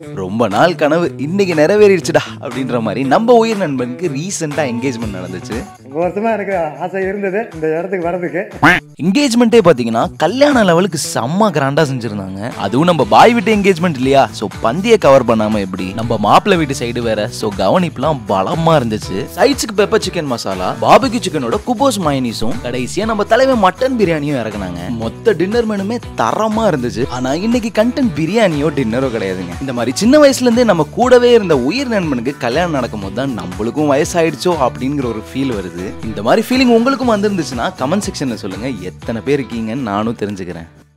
ரொம்ப நாள் கனவு இன்னைக்கு நிறைவேறிடுச்சுடா அப்படின்ற மாதிரி நம்ம உயிர் நண்பனுக்கு ரீசெண்டா என்கேஜ்மெண்ட் நடந்துச்சு ரொம்ப வருஷமா எனக்கு ஆசை இருந்தது இந்த இடத்துக்கு வர்றதுக்கு என்கேஜ்மெண்ட்டே பார்த்தீங்கன்னா கல்யாண லெவலுக்கு செம்ம கிராண்டா செஞ்சிருந்தாங்க அதுவும் நம்ம பாய் வீட்டு என்கேஜ்மெண்ட் இல்லையா ஸோ பந்தியை கவர் பண்ணாம எப்படி நம்ம மாப்பிள்ளை வீட்டு சைடு வேற ஸோ கவனிப்புலாம் பலமா இருந்துச்சு சைட்ஸுக்கு பெப்பர் சிக்கன் மசாலா பாபிக்கு சிக்கனோட குபோஸ் மைனீஸும் கடைசியா நம்ம தலைவன் மட்டன் பிரியாணியும் இறக்குனாங்க மொத்த டின்னர் மெனுமே தரமா இருந்துச்சு ஆனா இன்னைக்கு கண்டென்ட் பிரியாணியோ டின்னரோ கிடையாதுங்க இந்த மாதிரி சின்ன வயசுல இருந்தே நம்ம கூடவே இருந்த உயிர் நண்பனுக்கு கல்யாணம் நடக்கும் போது தான் நம்மளுக்கும் வயசாயிடுச்சோ அப்படிங்கிற ஒரு ஃபீல் வருது இந்த மாதிரி ஃபீலிங் உங்களுக்கும் வந்திருந்துச்சுன்னா கமெண்ட் செக்ஷன்ல சொல்லுங்க எத்தனை பேர் இருக்கீங்கன்னு நானும் தெரிஞ்சுக்கிறேன்